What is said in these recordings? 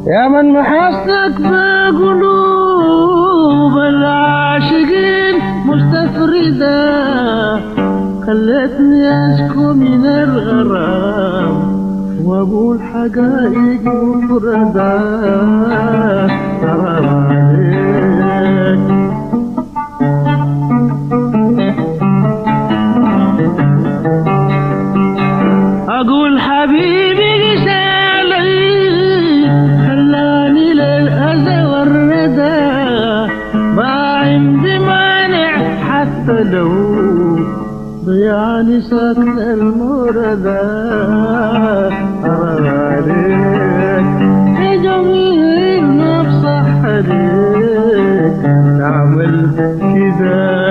يا من محاسنك بقلوب العاشقين مستفردة خلتني أشكو من الغرام وأقول حقائق مفردة حرام عليك أقول حبيبي رسالي خلاني للأذى والردى ما عندي مانع حتى لو ضيعني سكن المردى حرام عليك يا جميل نفصح عليك تعمل كذا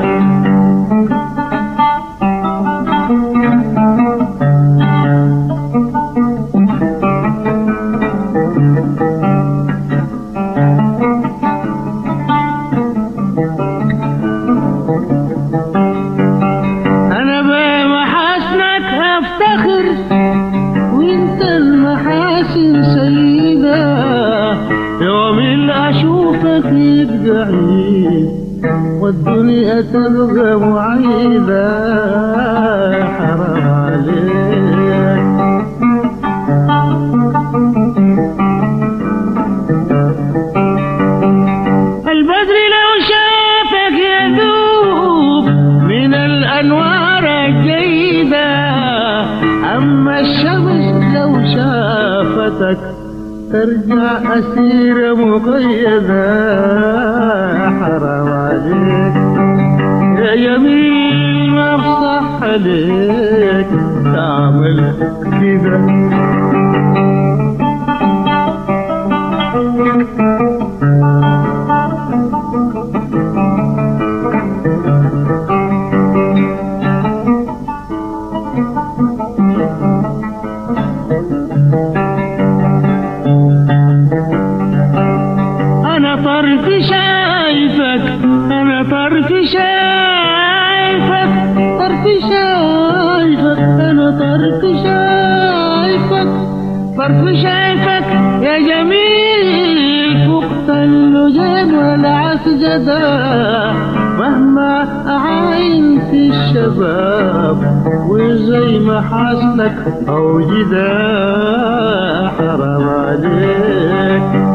انا بمحاسنك افتخر وانت المحاسن سيدة يوم اللي اشوفك يبقى عيد والدنيا تبقى معيدة حرام عليك البدر لو شافك يذوب من الأنوار الجيدة أما الشمس لو شافتك ترجع أسيرة مقيدة حرام عليك يا يمين ما بصح عليك تعمل كده أنا طرف شايفك أنا طرف شايفك طرف شايفك أنا طرف شايفك طرف شايفك يا جميل فوق اللجان والعسجدة مهما أعاين في الشباب وزي ما حسنك أوجدا حرام عليك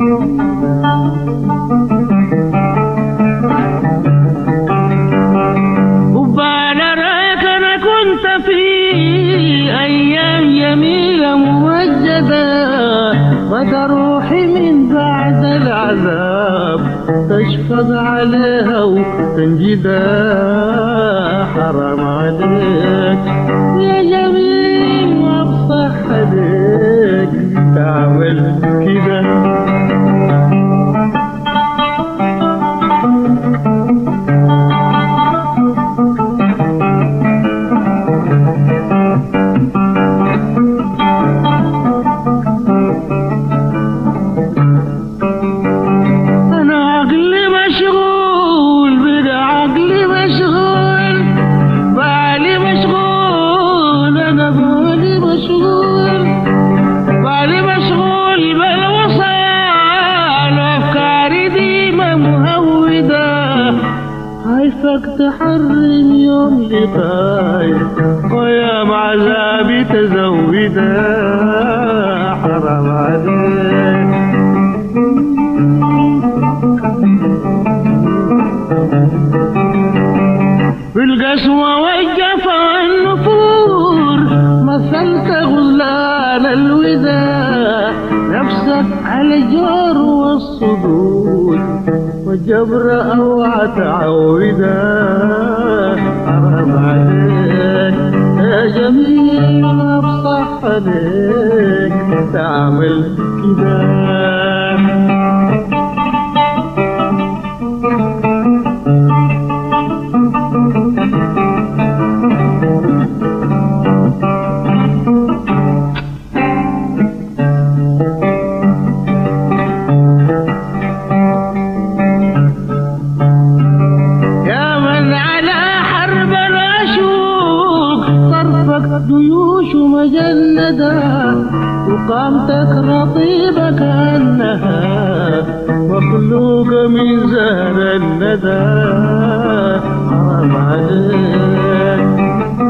وبالرك انا كنت في ايام جميله موجده مدى روحي من بعد العذاب تشفق عليها وتنجدها حرام عليك يا جميل ما بصح عليك تعمل كده أنا عقلي مشغول بدا عقلي مشغول بالي مشغول أنا بالي مشغول بالي مشغول بالوصال وأفكاري ديما مهودة خايفك تحرم يوم لقاي ويا عذابي تزودة حرام عليك بالقسوة والجفا والنفور مثلت غزلان الوداع نفسك على الجار والصدور والجبر أوعى تعودا حرام عليك يا جميل ما بصح عليك تعمل كده يا من على حرب الأشوق طرفك جيوش مجندة وقامت لك رطيبة كأنها مخلوقة من زهر الندى حرام عليك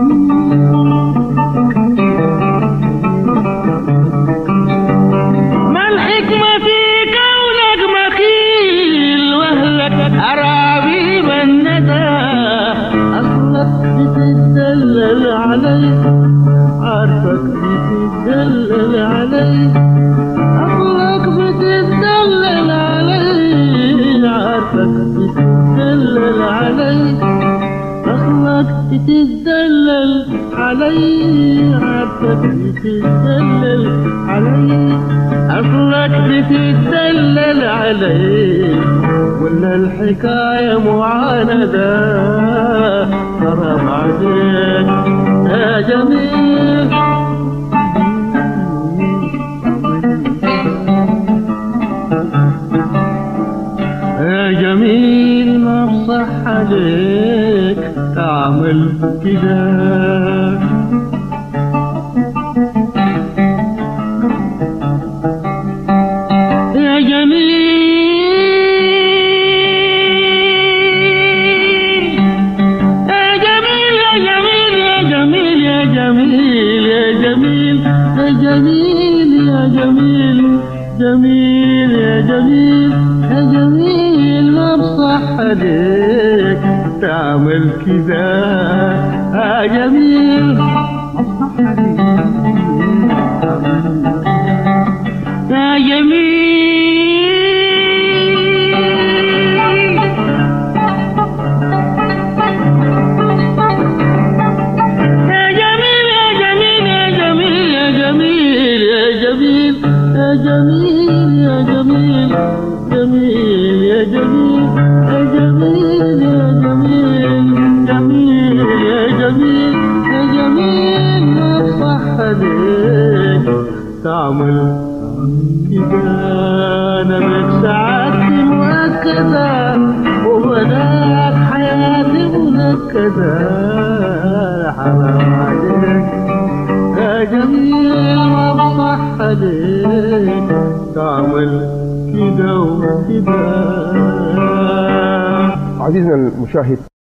ما الحكمة في كونك بخيل واهلك أرابيب الندى أصلك بتدلل علي عارفك بتدلل علي أصلك بتدلل علي عارفك بتدلل علي أصلك بتدلل علي عارفك بتدلل علي أصلك بتدلل علي ولا الحكاية معاندة حرام عليك يا جميل يا جميل ما بصح عليك تعمل كده يا جميل يا جميل يا جميل يا جميل يا جميل يا جميل يا جميل جميل يا جميل يا جميل ما بصح عليك تعمل كذا يا جميل ما بصح عليك يا جميل يا جميل يا جميل يا جميل يا جميل يا جميل يا جميل يا جميل يا جميل يا جميل يا جميل يا جميل يا جميل يا جميل ما صح عليك تعمل كده انا بك سعادتي مؤكدة وبناك حياتي منكدة حرام عليك يا جميل ما بصح عليك تعمل كده وكده عزيزنا المشاهد